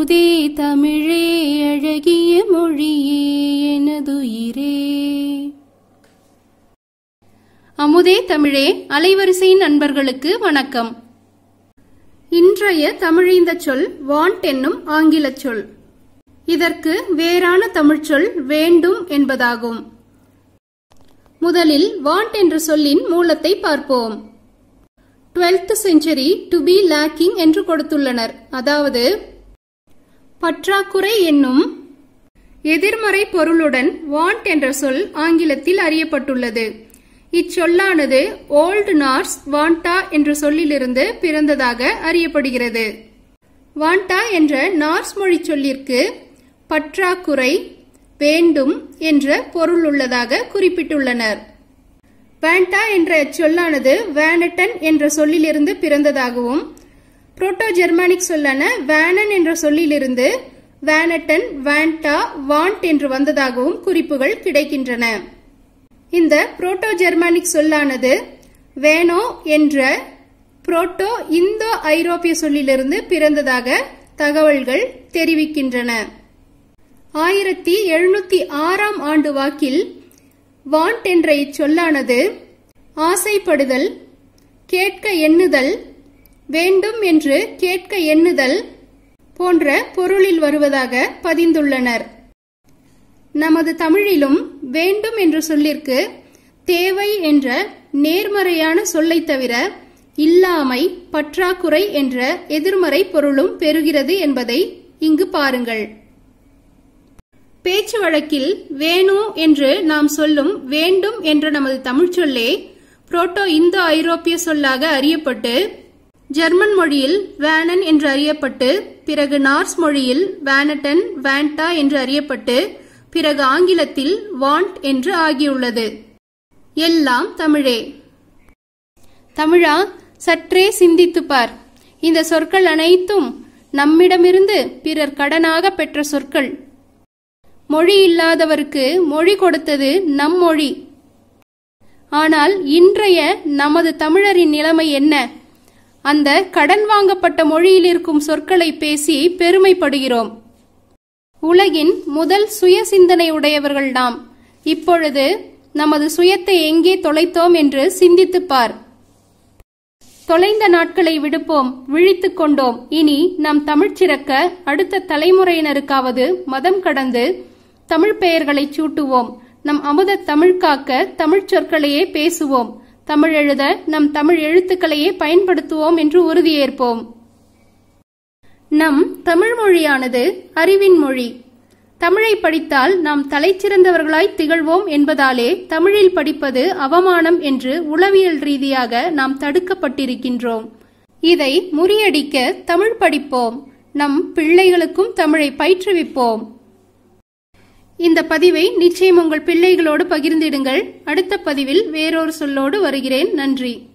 அமுதே தமிழே அழகிய மொழியே எனதுயிரே அமுதே தமிழே அலைவரிசையின் நண்பர்களுக்கு வணக்கம் இன்றைய தமிழிந்த சொல் வாண்ட் என்னும் ஆங்கிலச் சொல் இதற்கு வேறான தமிழ்ச்சொல் வேண்டும் என்பதாகும் முதலில் வாண்ட் என்ற சொல்லின் மூலத்தை பார்ப்போம் twelfth century to be lacking என்று கொடுத்துள்ளனர் அதாவது பற்றாக்குறை என்னும் எதிர்மறை பொருளுடன் வாண்ட் என்ற சொல் ஆங்கிலத்தில் அறியப்பட்டுள்ளது இச்சொல்லானது ஓல்டு நார்ஸ் வாண்டா என்ற சொல்லிலிருந்து பிறந்ததாக அறியப்படுகிறது வாண்டா என்ற நார்ஸ் மொழி சொல்லிற்கு பற்றாக்குறை வேண்டும் என்ற பொருள் உள்ளதாக குறிப்பிட்டுள்ளனர் வேண்டா என்ற சொல்லானது வேனட்டன் என்ற சொல்லிலிருந்து பிறந்ததாகவும் புரோட்டோ ஜெர்மானிக் சொல்லான வேனன் என்ற சொல்லிலிருந்து வேனட்டன் வேண்டா வாண்ட் என்று வந்ததாகவும் குறிப்புகள் கிடைக்கின்றன இந்த புரோட்டோ ஜெர்மானிக் சொல்லானது வேனோ என்ற புரோட்டோ இந்தோ ஐரோப்பிய சொல்லிலிருந்து பிறந்ததாக தகவல்கள் தெரிவிக்கின்றன ஆயிரத்தி எழுநூத்தி ஆறாம் ஆண்டு வாக்கில் வாண்ட் என்ற இச்சொல்லானது ஆசைப்படுதல் கேட்க எண்ணுதல் வேண்டும் என்று கேட்க எண்ணுதல் போன்ற பொருளில் வருவதாக பதிந்துள்ளனர் நமது தமிழிலும் வேண்டும் என்ற சொல்லிற்கு தேவை என்ற நேர்மறையான சொல்லை தவிர இல்லாமை பற்றாக்குறை என்ற எதிர்மறை பொருளும் பெறுகிறது என்பதை இங்கு பாருங்கள் பேச்சு வழக்கில் வேணு என்று நாம் சொல்லும் வேண்டும் என்ற நமது தமிழ் சொல்லே புரோட்டோ இந்தோ ஐரோப்பிய சொல்லாக அறியப்பட்டு ஜெர்மன் மொழியில் வேனன் என்று அறியப்பட்டு பிறகு நார்ஸ் மொழியில் வேனட்டன் வேண்டா என்று அறியப்பட்டு பிறகு ஆங்கிலத்தில் வாண்ட் என்று ஆகியுள்ளது எல்லாம் தமிழே தமிழா சற்றே சிந்தித்துப் பார் இந்த சொற்கள் அனைத்தும் நம்மிடமிருந்து பிறர் கடனாக பெற்ற சொற்கள் மொழி இல்லாதவருக்கு மொழி கொடுத்தது நம் மொழி ஆனால் இன்றைய நமது தமிழரின் நிலைமை என்ன அந்த கடன் வாங்கப்பட்ட மொழியில் இருக்கும் சொற்களை பேசி பெருமைப்படுகிறோம் உலகின் முதல் சுய சிந்தனை உடையவர்கள் நாம் இப்பொழுது நமது சுயத்தை எங்கே தொலைத்தோம் என்று சிந்தித்துப் பார் தொலைந்த நாட்களை விடுப்போம் விழித்துக் கொண்டோம் இனி நம் தமிழ் சிறக்க அடுத்த தலைமுறையினருக்காவது மதம் கடந்து தமிழ் பெயர்களை சூட்டுவோம் நம் அமுத தமிழ் காக்க தமிழ் சொற்களையே பேசுவோம் தமிழ் எழுத நம் தமிழ் எழுத்துக்களையே பயன்படுத்துவோம் என்று உறுதியேற்போம் நம் தமிழ் மொழியானது அறிவின் மொழி தமிழை படித்தால் நாம் தலைச்சிறந்தவர்களாய் திகழ்வோம் என்பதாலே தமிழில் படிப்பது அவமானம் என்று உளவியல் ரீதியாக நாம் தடுக்கப்பட்டிருக்கின்றோம் இதை முறியடிக்க தமிழ் படிப்போம் நம் பிள்ளைகளுக்கும் தமிழை பயிற்றுவிப்போம் இந்த பதிவை நிச்சயம் உங்கள் பிள்ளைகளோடு பகிர்ந்திடுங்கள் அடுத்த பதிவில் வேறொரு சொல்லோடு வருகிறேன் நன்றி